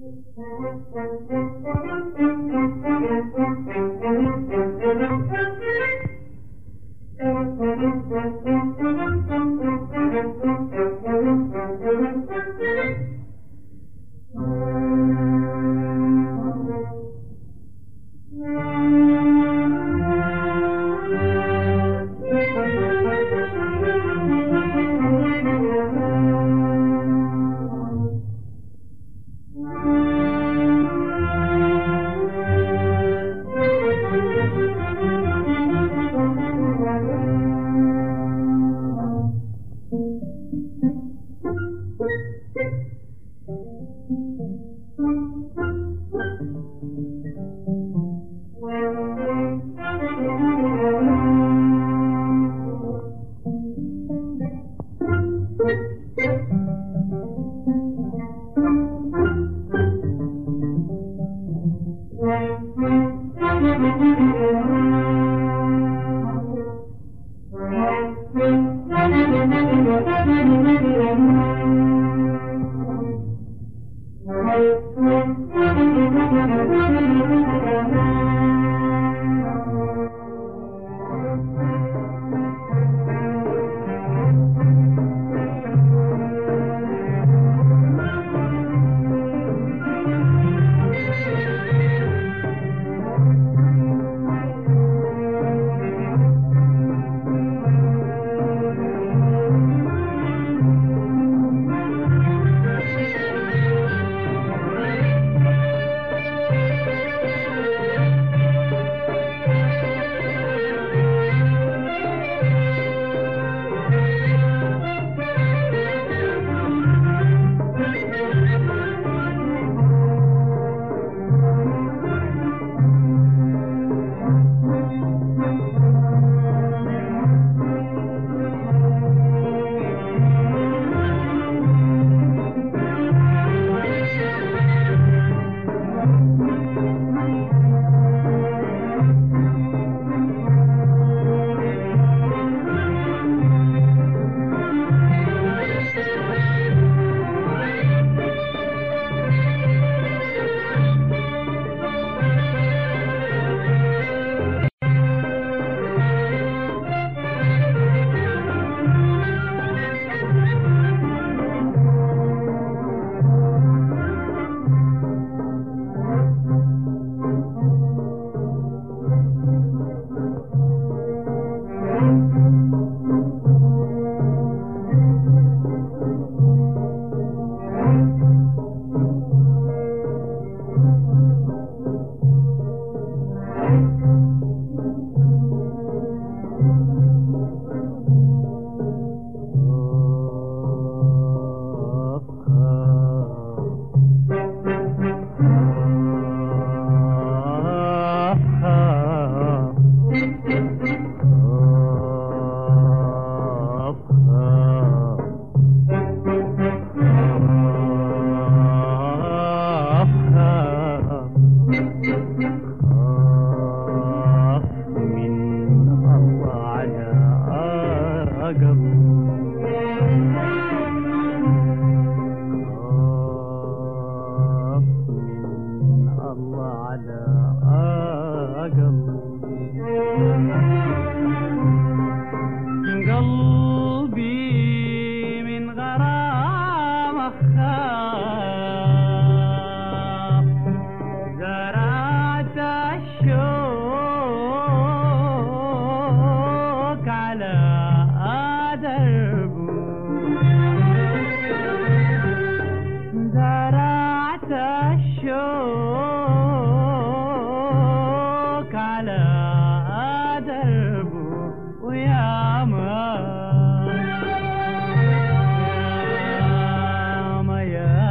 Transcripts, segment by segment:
ياما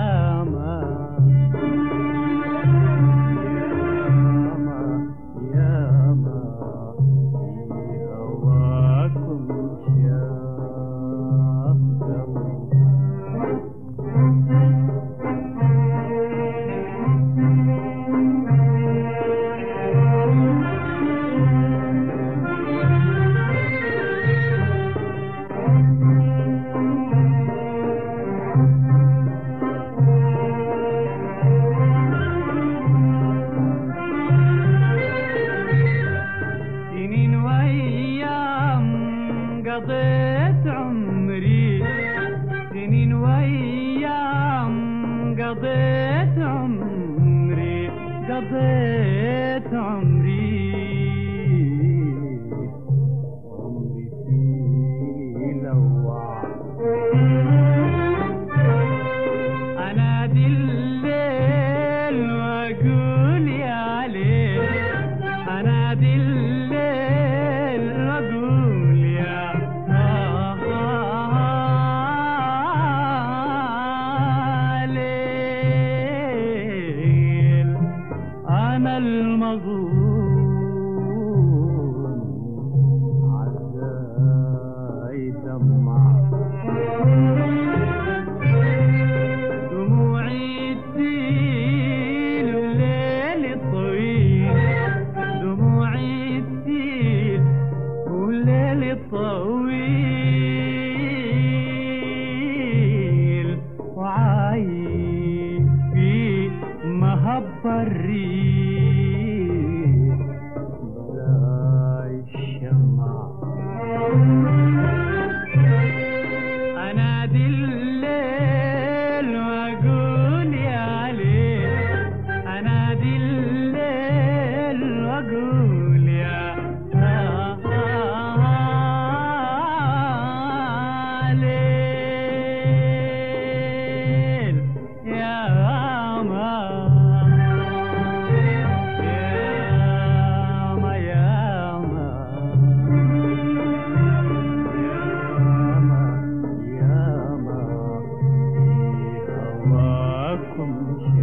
قضيت عمري قضيت عمري عمري في لوع انادي الليل واقول يا ليل انادي الليل واقول يا ليل انا المظلوم عزاي دمع دموعي تسيل والليل طويل دموعي تسيل والليل طويل وعايش في مهب الريح براي الشمع انادي الليل واقول يا ليل انادي الليل واقول يا ليل يا ما يا ما يا ما ياما في هواكم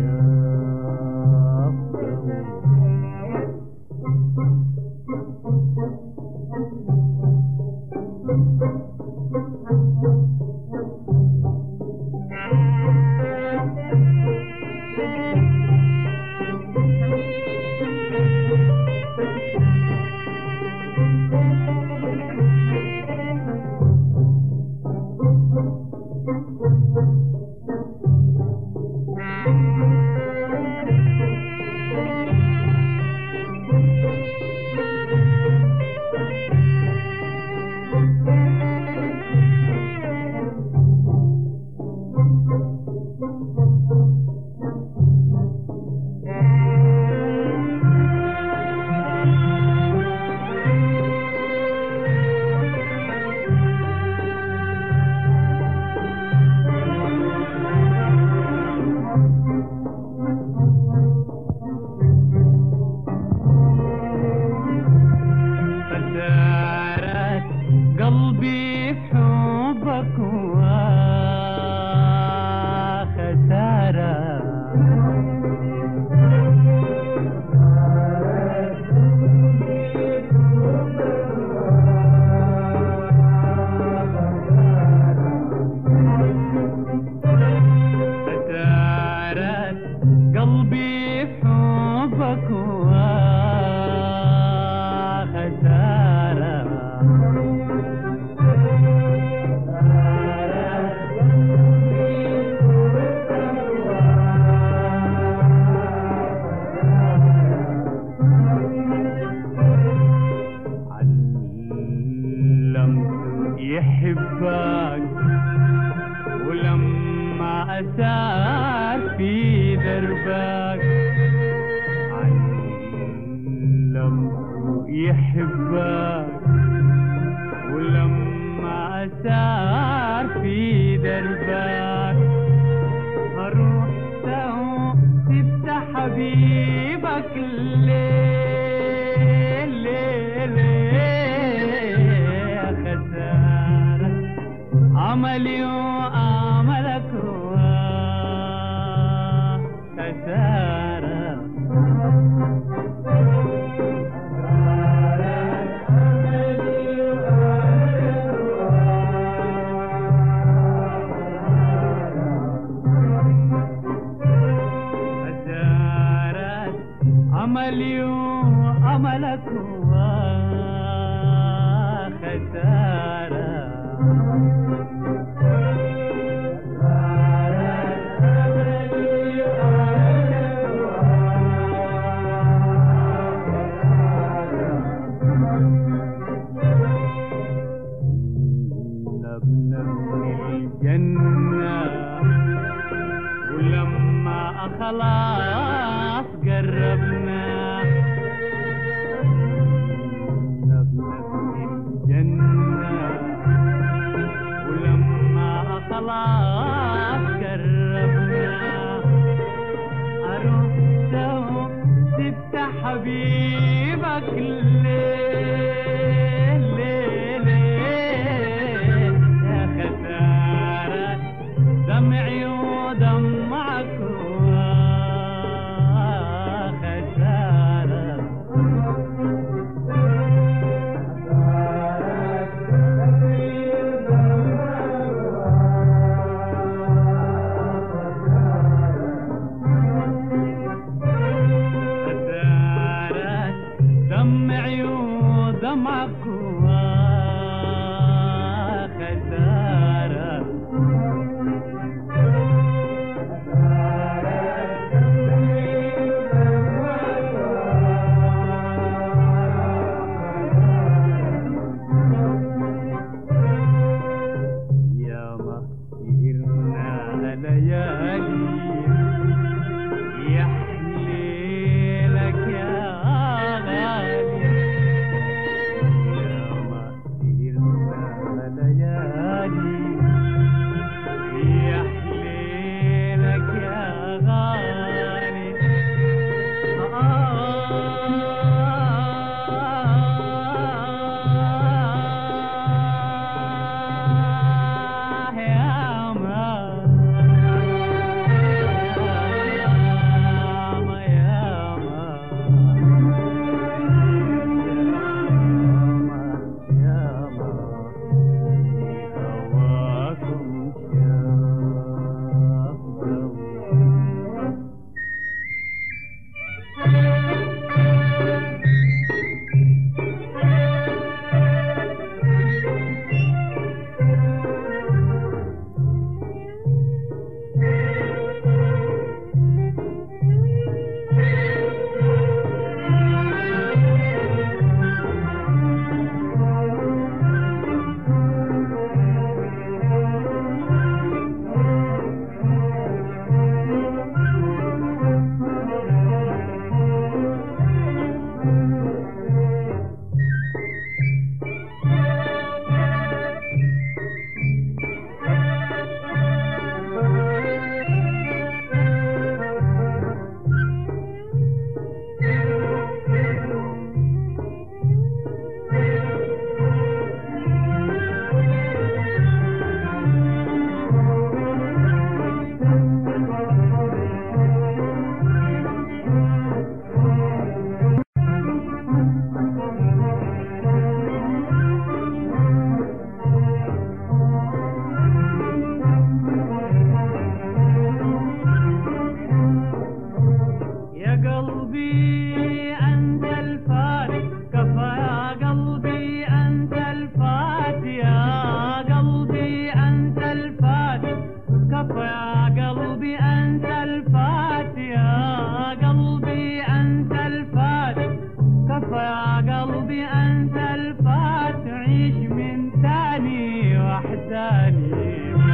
شافوا خسارة قلبي في حبك وخسارة خسارة قلبي في حبك وخسارة علمت يحبك ولما أسار في دربك علمت يحبك ولما أسار في دربك أروح سوا تفتح حبيبك الليل ليل يا خسارة عملي وعملك هو خسارة خسارة عملي وعملك هو خسارة نبنى الجنة ولما خلاص قربنا نبني الجنة ولما خلاص قربنا عرفته تفتح حبيبك الليل ليل ليل يا خسارة دمعي ودمعك خسارة خسارة دمعي ودمعك خسارة يا مهيرنا ليالي يا حليلك يا غالي يا مهيرنا ليالي يا حليلك يا غالي آه يا ما يا ما يا ما يا ما هواكم شاف يا قلبي أنت الفاتح كفى يا قلبي أنت الفاتح يا قلبي أنت الفاتح كفى يا قلبي أنت الفاتح يا قلبي أنت الفاتح كفى يا قلبي أنت الفاتح عيش من تاني وحداني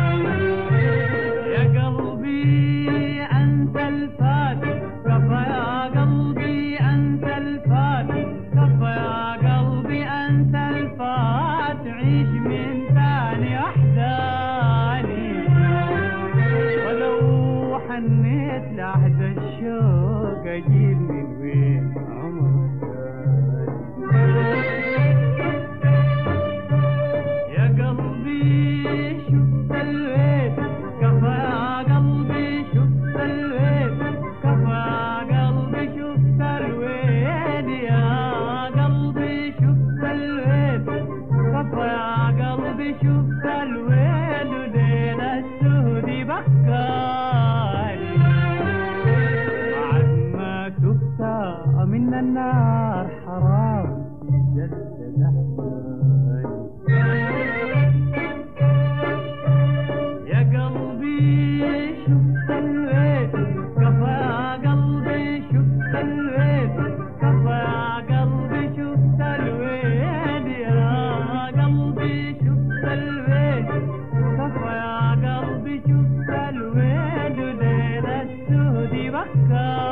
يا قلبي أنت الفاتح كفى يا قلبي أنت الفاتح كفى يا قلبي أنت الفاتح عيش من ثاني وحداني ولو حنيت لحد الشوق أجيب من وين عمر يا قلبي شفت البيت كفى يا قلبي شفت البيت كفى يا قلبي شفت الويل يا قلبي شفت البيت كفى يا قلبي شفت الويل وليل السهد بكاني بعد ما شفت من الناس فكر